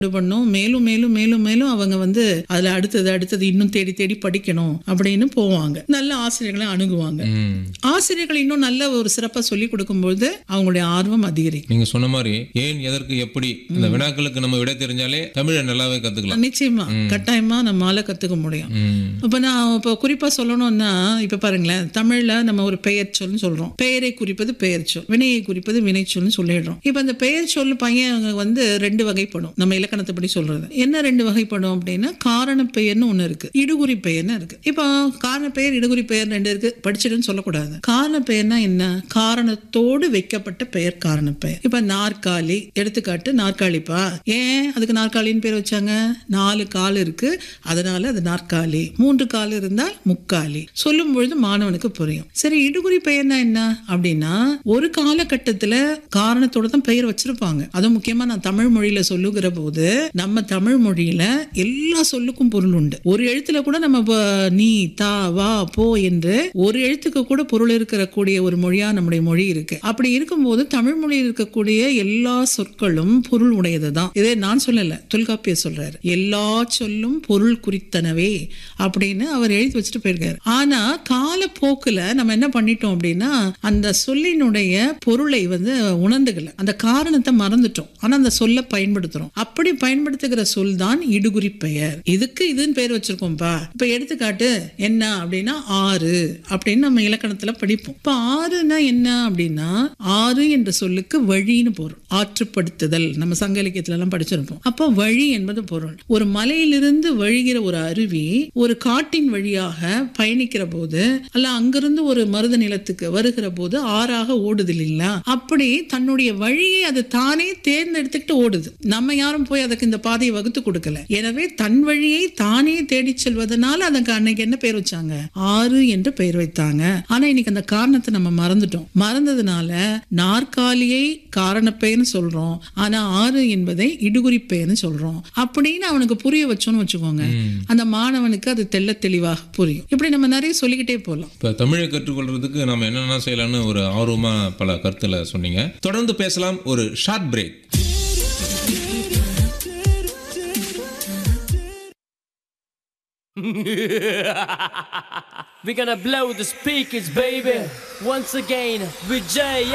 இது பண்ணும் மேலும் மேலும் மேலும் மேலும் அவங்க வந்து அதுல அடுத்தது அடுத்தது இன்னும் தேடி தேடி படிக்கணும் அப்படின்னு போவாங்க நல்ல ஆசிரியர்களை அணுகுவாங்க ம். ஆசிரியர்கள் இன்னும் நல்ல ஒரு சிறப்பா சொல்லி கொடுக்கும்போது அவங்களுடைய ஆர்வம் அதிகரிக்கும் நீங்க சொன்ன மாதிரி ஏன் எதற்கு எப்படி இந்த வினாக்களுக்கு நம்ம விடை தெரிஞ்சாலே தமிழை நல்லாவே கத்துக்கலாம் நிச்சயமா கட்டாயமா நம்மால கத்துக்க முடியும் ம். இப்ப நான் இப்போ குறிப்பா சொல்லணும்னா இப்ப பாருங்களேன் தமிழ்ல நம்ம ஒரு பெயர் சொல்னு சொல்றோம் பெயரை குறிப்பது பெயர் சொல் வினையை குறிப்பது வினைச்சொல்னு சொல்லிடுறோம் இப்ப அந்த பெயர் சொல் பையன் வந்து ரெண்டு வகைப்படும் நம்ம இலக்கணத்தைப்படி சொல்றது என்ன ரெண்டு வகைப்படும் அப்படின்னா காரண பெயர்னு ஒண்ணு இருக்கு இடுகுறி பெயர்னு இருக்கு இப்போ காரண பெயர் இடுகுறி பெயர் ரெண்டு இருக்கு படிச்சிடுன்னு சொல்லக்கூடாது காரண பெயர்னா என்ன காரணத்தோடு வைக்கப்பட்ட பெயர் காரண பெயர் இப்ப நாற்காலி எடுத்துக்காட்டு நாற்காலிப்பா ஏன் அதுக்கு நாற்காலின்னு பேர் வச்சாங்க நாலு கால் இருக்கு அதனால அது நாற்காலி மூன்று கால் இருந்தால் முக்காலி சொல்லும் பொழுது மாணவனுக்கு புரியும் சரி இடுகுறி பெயர்னா என்ன அப்படின்னா ஒரு காலகட்டத்துல காரணத்தோட தான் பெயர் வச்சிருப்பாங்க அதுவும் முக்கியமா நான் தமிழ் மொழியில சொல்லுகிற போது நம்ம தமிழ் மொழியில எல்லா சொல்லுக்கும் பொருள் உண்டு ஒரு எழுத்துல கூட நம்ம வ- நீ தா வா போ என்று ஒரு எழுத்துக்கு கூட பொருள் இருக்கிற கூடிய ஒரு மொழியா நம்முடைய மொழி இருக்கு அப்படி இருக்கும்போது தமிழ் மொழியில் இருக்கக்கூடிய எல்லா சொற்களும் பொருள் உடையது தான் இதே நான் சொல்லல தொல்காப்பியர் சொல்றாரு எல்லா சொல்லும் பொருள் குறித்தனவே அப்படின்னு அவர் எழுதி வச்சுட்டு போயிருக்காரு ஆனா காலப்போக்குல நம்ம என்ன பண்ணிட்டோம் அப்படின்னா அந்த சொல்லினுடைய பொருளை வந்து உணர்ந்துக்கல அந்த காரணத்தை மறந்துட்டோம் ஆனா அந்த சொல்லை பயன்படுத்துறோம் அப்படி பயன்படுத்துகிற சொல் தான் இடுகுறி பெயர் இதுக்கு இதுன்னு பேர் வச்சிருக்கோம்ப்பா இப்ப எடுத்துக்காட்டு என்ன அப்படின்னா ஆறு அப்படின்னு நம்ம இலக்கணத்துல படிப்போம் இப்ப ஆறுனா என்ன அப்படின்னா ஆறு என்ற சொல்லுக்கு வழின்னு பொருள் ஆற்றுப்படுத்துதல் நம்ம சங்க இலக்கியத்துல எல்லாம் படிச்சிருப்போம் அப்போ வழி என்பது பொருள் ஒரு மலையிலிருந்து வழிகிற ஒரு அருவி ஒரு காட்டின் வழியாக பயணிக்கிற போது அல்ல அங்கிருந்து ஒரு மருத நிலத்துக்கு வருகிற போது ஆறாக ஓடுது இல்லைங்களா அப்படி தன்னுடைய வழியை அது தானே தேர்ந்தெடுத்துக்கிட்டு ஓடுது நம்ம யாரும் போய் அதுக்கு இந்த பாதையை வகுத்து கொடுக்கல எனவே தன் வழியை தானே தேடிச் செல்வதனால அதுக்கு அன்னைக்கு என்ன பேர் வச்சாங்க ஆறு என்று பெயர் வைத்தாங்க ஆனா இன்னைக்கு அந்த காரணத்தை நம்ம மறந்துட்டோம் மறந்ததுனால நாற்காலியை காரண பெயர்னு சொல்றோம் ஆனா ஆறு என்பதை இடுகுறி பெயர்னு சொல்றோம் அப்படின்னு அவனுக்கு புரிய வச்சோம்னு வச்சுக்கோங்க அந்த மாணவனுக்கு அது தெள்ள தெளிவாக புரியும் இப்படி நம்ம நிறைய சொல்லிக்கிட்டே போகலாம் இப்ப தமிழை கற்றுக்கொள்றதுக்கு நம்ம என்னென்ன செய்யலாம்னு ஒரு ஆர்வமா பல கருத்துல சொன்னீங்க தொடர்ந்து பேசலாம் ஒரு short break We're gonna blow the speakers, baby. Once again, with Jay.